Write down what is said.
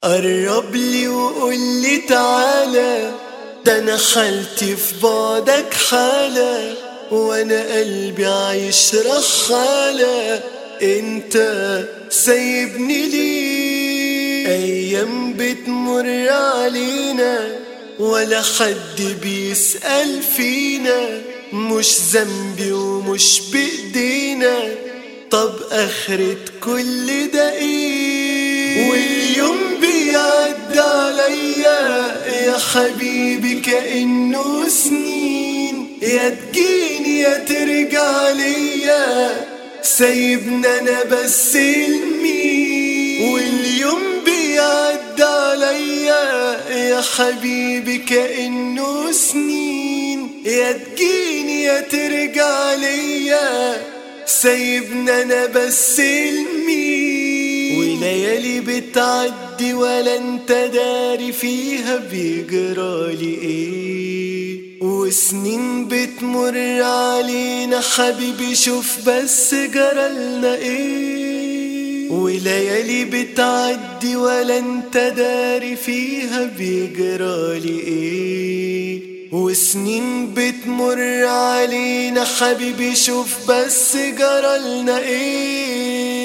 قرب لي وقول لي تعالى ده انا حالتي في بعدك حالة وانا قلبي عايش رحالة انت سايبني ليه ايام بتمر علينا ولا حد بيسأل فينا مش ذنبي ومش بإيدينا طب آخرة كل ده ايه واليوم بيعدي عليا يا حبيبي كأنه سنين يا تجيني يا ترجع ليا سايبنا انا بس المين واليوم بيعدي عليا يا حبيبي كأنه سنين يا تجيني يا ترجع ليا سايبنا انا بس المين وليالي بتعدي ولا انت داري فيها بيجرالي ايه وسنين بتمر علينا حبيبي شوف بس جرالنا ايه وليالي بتعدي ولا انت داري فيها بيجرالي ايه وسنين بتمر علينا حبيبي شوف بس جرالنا ايه